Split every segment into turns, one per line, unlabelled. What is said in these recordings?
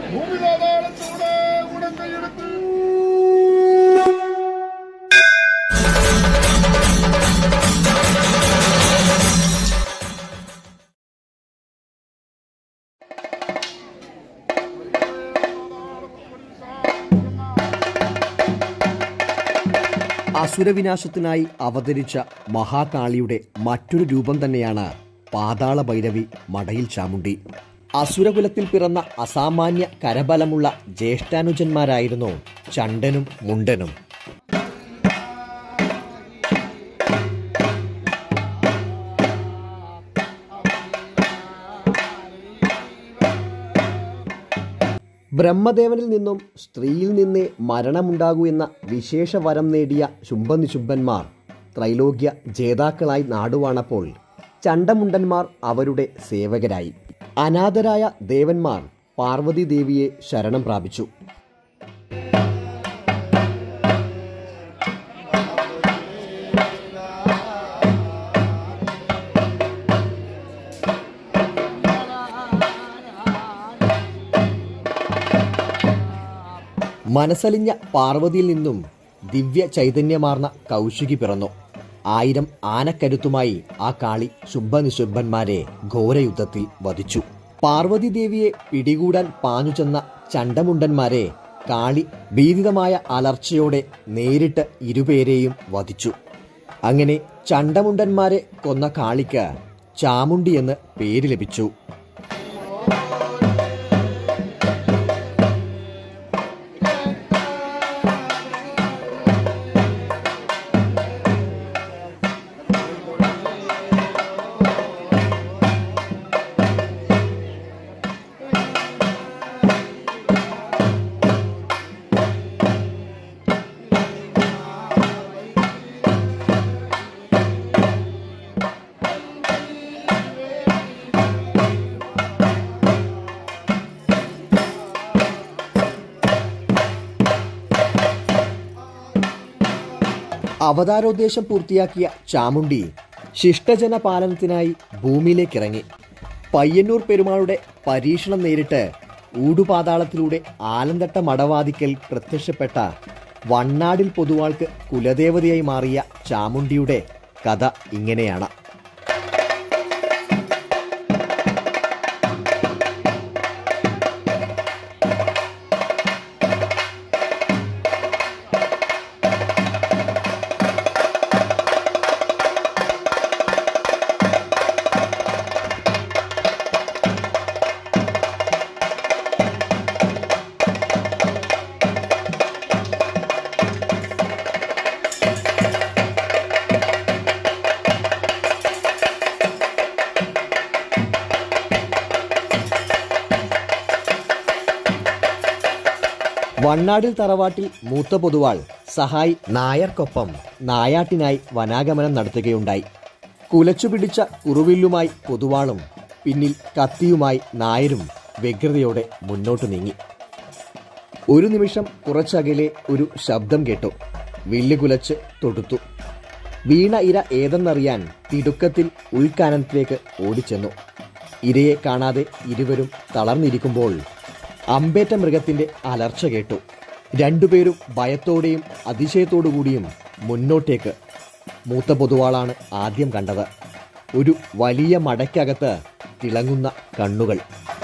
ഭൂമിതാതാളത്തോടെ ഉടക്കയെടുത്ത്
അസുരവിനാശത്തിനായി അവതരിച്ച മഹാകാളിയുടെ മറ്റൊരു രൂപം തന്നെയാണ് പാതാള ഭൈരവി മടയിൽ ചാമുണ്ടി അസുരകുലത്തിൽ പിറന്ന അസാമാന്യ കരബലമുള്ള ജ്യേഷ്ഠാനുജന്മാരായിരുന്നു ചണ്ടനും മുണ്ടനും ബ്രഹ്മദേവനിൽ നിന്നും സ്ത്രീയിൽ നിന്നേ മരണമുണ്ടാകൂ എന്ന വിശേഷ വരം നേടിയ ശുംഭനിശുംഭന്മാർ ത്രൈലോക്യ ജേതാക്കളായി നാടുവാണപ്പോൾ ചണ്ടമുണ്ടന്മാർ അവരുടെ സേവകരായി അനാഥരായ ദേവന്മാർ പാർവതി ദേവിയെ ശരണം പ്രാപിച്ചു മനസ്സലിഞ്ഞ പാർവതിയിൽ നിന്നും ദിവ്യ ചൈതന്യമാർന്ന കൗശികി പിറന്നു ആയിരം ആനക്കരുത്തുമായി ആ കാളി ശുംഭനിശുംഭന്മാരെ ഘോരയുദ്ധത്തിൽ വധിച്ചു പാർവതി ദേവിയെ പിടികൂടാൻ പാഞ്ഞു ചെന്ന ചണ്ടമുണ്ടന്മാരെ കാളി ഭീതിതമായ അലർച്ചയോടെ നേരിട്ട് ഇരുപേരെയും വധിച്ചു അങ്ങനെ ചണ്ടമുണ്ടന്മാരെ കൊന്ന കാളിക്ക് ചാമുണ്ടി എന്ന് പേര് ലഭിച്ചു അവതാരോദ്ദേശം പൂർത്തിയാക്കിയ ചാമുണ്ടി ശിഷ്ടജന പാലനത്തിനായി ഭൂമിയിലേക്കിറങ്ങി പയ്യന്നൂർ പെരുമാളുടെ പരീക്ഷണം നേരിട്ട് ഊടുപാതാളത്തിലൂടെ ആലന്തട്ട മടവാതിക്കൽ പ്രത്യക്ഷപ്പെട്ട വണ്ണാടിൽ പൊതുവാൾക്ക് കുലദേവതയായി മാറിയ ചാമുണ്ടിയുടെ കഥ ഇങ്ങനെയാണ് വണ്ണാടിൽ തറവാട്ടിൽ മൂത്ത പൊതുവാൾ സഹായി നായർക്കൊപ്പം നായാട്ടിനായി വനാഗമനം നടത്തുകയുണ്ടായി കുലച്ചുപിടിച്ച കുറുവില്ലുമായി പൊതുവാളും പിന്നിൽ കത്തിയുമായി നായരും വ്യഗ്രതയോടെ മുന്നോട്ട് നീങ്ങി ഒരു നിമിഷം കുറച്ചകലെ ഒരു ശബ്ദം കേട്ടു വില്ല് കുലച്ച് തൊടുത്തു വീണ ഇര ഏതെന്നറിയാൻ തിടുക്കത്തിൽ ഉൾക്കാനത്തിലേക്ക് ഓടിച്ചെന്നു ഇരയെ കാണാതെ ഇരുവരും തളർന്നിരിക്കുമ്പോൾ അമ്പേറ്റ മൃഗത്തിന്റെ അലർച്ച കേട്ടു രണ്ടുപേരും ഭയത്തോടെയും അതിശയത്തോടുകൂടിയും മുന്നോട്ടേക്ക് മൂത്ത പൊതുവാളാണ് ആദ്യം കണ്ടത് ഒരു വലിയ മടയ്ക്കകത്ത് തിളങ്ങുന്ന കണ്ണുകൾ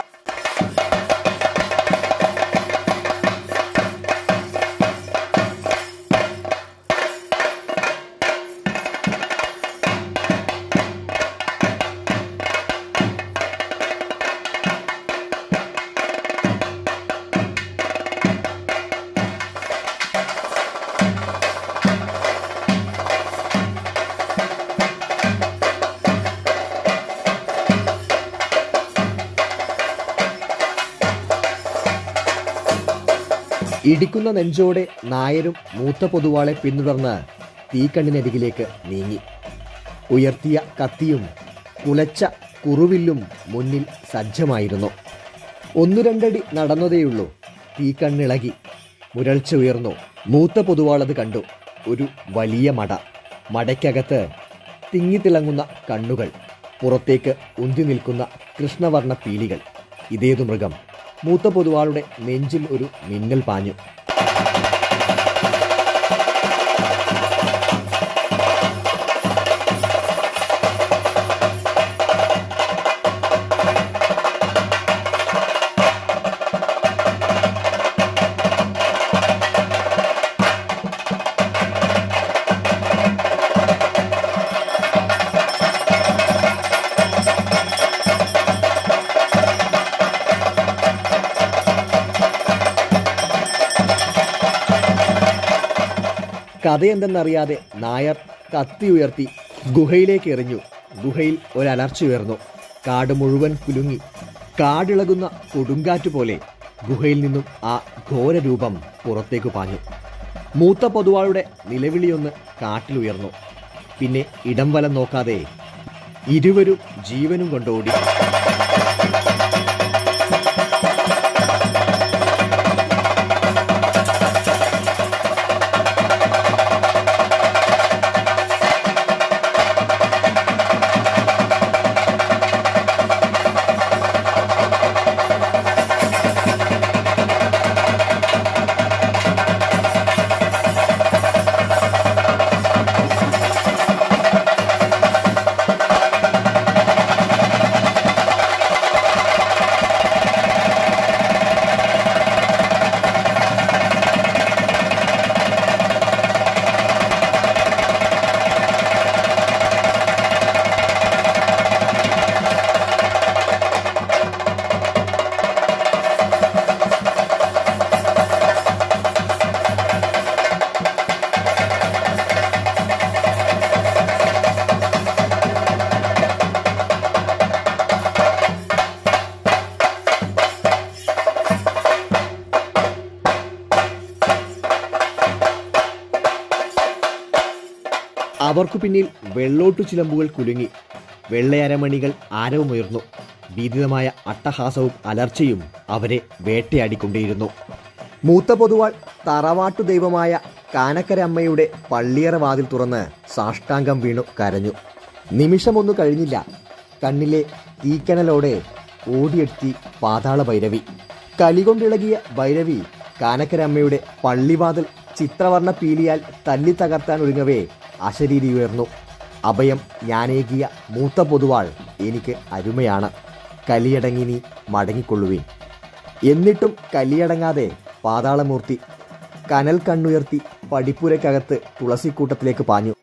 ഇടിക്കുന്ന നെഞ്ചോടെ നായരും മൂത്ത പൊതുവാളെ പിന്തുടർന്ന് തീക്കണ്ണിനരികിലേക്ക് നീങ്ങി ഉയർത്തിയ കത്തിയും കുലച്ച കുറുവില്ലും മുന്നിൽ സജ്ജമായിരുന്നു ഒന്നു രണ്ടടി നടന്നതേയുള്ളൂ തീക്കണ്ണിളകി മുരൾച്ച ഉയർന്നു മൂത്ത പൊതുവാളത് കണ്ടു ഒരു വലിയ മട മടയ്ക്കകത്ത് തിങ്ങിത്തിളങ്ങുന്ന കണ്ണുകൾ പുറത്തേക്ക് ഉന്തി നിൽക്കുന്ന കൃഷ്ണവർണ്ണ പീലികൾ ഇതേതു മൃഗം മൂത്ത പൊതുവാളുടെ നെഞ്ചിൽ ഒരു മിന്നൽ പാഞ്ഞു കഥയെന്തെന്നറിയാതെ നായർ കത്തി ഉയർത്തി ഗുഹയിലേക്ക് എറിഞ്ഞു ഗുഹയിൽ ഒരലർച്ചയുയർന്നു കാട് മുഴുവൻ കുലുങ്ങി കാടിളകുന്ന കൊടുങ്കാറ്റ് പോലെ ഗുഹയിൽ നിന്നും ആ ഘോരരൂപം പുറത്തേക്ക് പാഞ്ഞു മൂത്ത പൊതുവാളുടെ നിലവിളിയൊന്ന് കാട്ടിലുയർന്നു പിന്നെ ഇടം വലം നോക്കാതെ ഇരുവരും ജീവനും കൊണ്ടോടി അവർക്കു പിന്നിൽ വെള്ളോട്ടു ചിലമ്പുകൾ കുലുങ്ങി വെള്ളയരമണികൾ ആരവമുയർന്നു ഭീതിതമായ അട്ടഹാസവും അലർച്ചയും അവരെ വേട്ടയാടിക്കൊണ്ടേയിരുന്നു മൂത്ത പൊതുവാൾ തറവാട്ടു ദൈവമായ കാനക്കര അമ്മയുടെ പള്ളിയറ വാതിൽ തുറന്ന് സാഷ്ടാംഗം വീണു കരഞ്ഞു നിമിഷമൊന്നു കഴിഞ്ഞില്ല കണ്ണിലെ തീക്കനലോടെ ഓടിയെത്തി പാതാള ഭൈരവി കലികൊണ്ടിളകിയ ഭൈരവി കാനക്കര അമ്മയുടെ പള്ളിവാതിൽ ചിത്രവർണ്ണ പീലിയാൽ തല്ലി തകർത്താൻ ഒരുങ്ങവേ അശരീരി ഉയർന്നു അഭയം ഞാനേകിയ മൂത്ത പൊതുവാൾ എനിക്ക് അരുമയാണ് കലിയടങ്ങി നീ മടങ്ങിക്കൊള്ളുവിൻ എന്നിട്ടും കലിയടങ്ങാതെ പാതാളമൂർത്തി കനൽ കണ്ണുയർത്തി പടിപ്പുരക്കകത്ത് തുളസിക്കൂട്ടത്തിലേക്ക് പാഞ്ഞു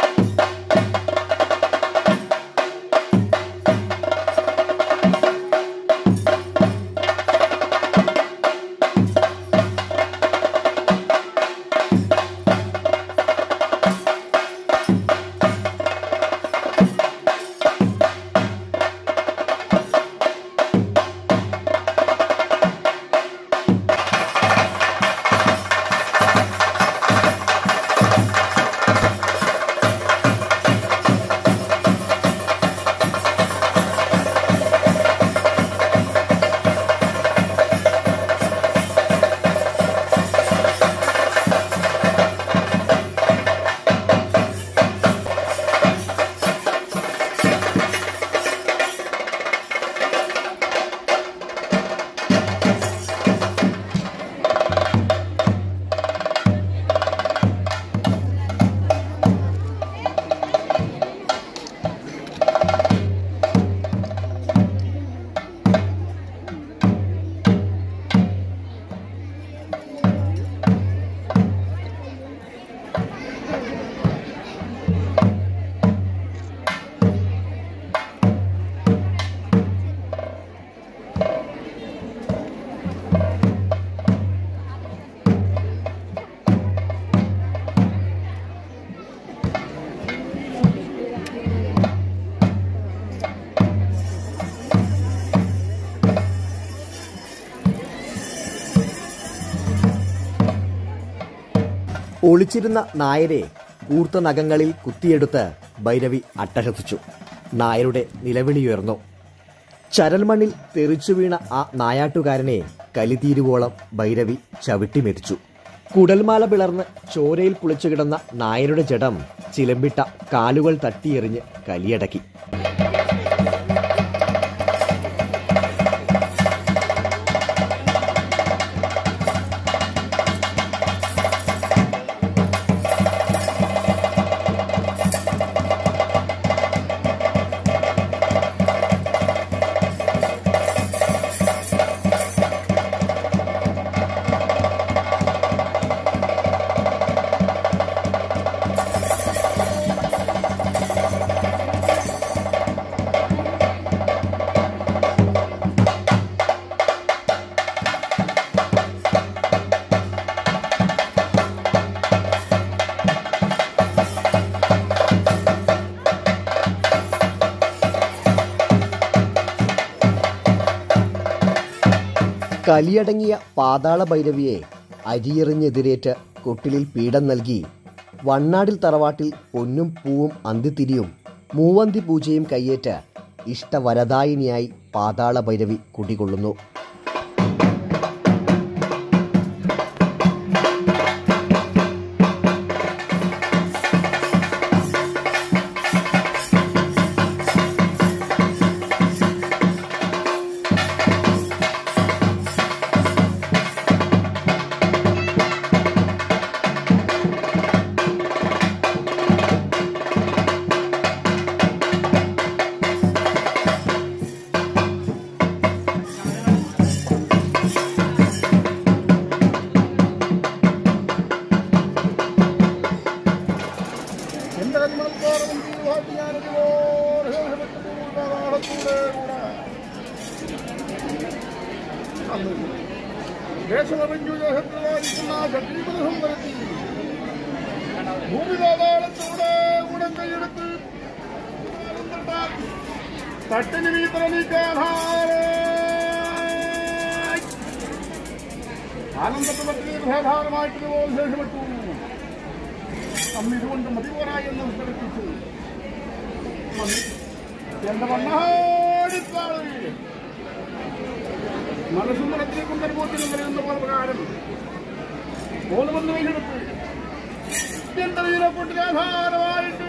ഒളിച്ചിരുന്ന നായരെ കൂർത്ത നഖങ്ങളിൽ കുത്തിയെടുത്ത് ഭൈരവി അട്ടഹസിച്ചു നായരുടെ നിലവിളിയുയർന്നു ചരൽമണ്ണിൽ തെറിച്ചു വീണ ആ നായാട്ടുകാരനെ കലിതീരുവോളം ഭൈരവി ചവിട്ടി മെതിച്ചു കുടൽമാല പിളർന്ന് ചോരയിൽ കുളിച്ചു കിടന്ന നായരുടെ ജഡം ചിലമ്പിട്ട കാലുകൾ തട്ടിയെറിഞ്ഞ് കലിയടക്കി കലിയടങ്ങിയ പാതാള ഭൈരവിയെ അരിയെറിഞ്ഞെതിരേറ്റ് കൊട്ടിലിൽ പീഡം നൽകി വണ്ണാടിൽ തറവാട്ടിൽ പൊന്നും പൂവും അന്തിത്തിരിയും മൂവന്തി പൂജയും കയ്യേറ്റ് ഇഷ്ടവരദായിനിയായി പാതാള ഭൈരവി കുടികൊള്ളുന്നു
എന്റെ കന്മണത്തോറും ഞാനതുപോലെ പാതാളത്തൂടെ കൂടെ അന്ന് ദേശമറിഞ്ഞു ദേഹത്തിലായിരിക്കുന്ന ശക്തിപദം വരുത്തി ഭൂമി പാതാളത്തൂടെ ഉടൻ കൈയെടുത്ത് തട്ടിന് വീത്തല നീക്കാനാരേ ആനന്ദത്തിന് ഭേദാനമായിട്ട് ശേഷപ്പെട്ടു അമ്മ ഇതുകൊണ്ട് മതി പോരായി എന്ന് പ്രകടിപ്പിച്ചു എന്റെ മണ്ണാടിക്കാള് മനസ്സും മനത്തിനെ കൊണ്ടനുഭവത്തിനും വരുന്ന പ്രകാരം ഓളുവന്ന് വെയിലെടുത്ത് എന്റെ വീരെ കൊണ്ട് ആധാരമായിട്ട്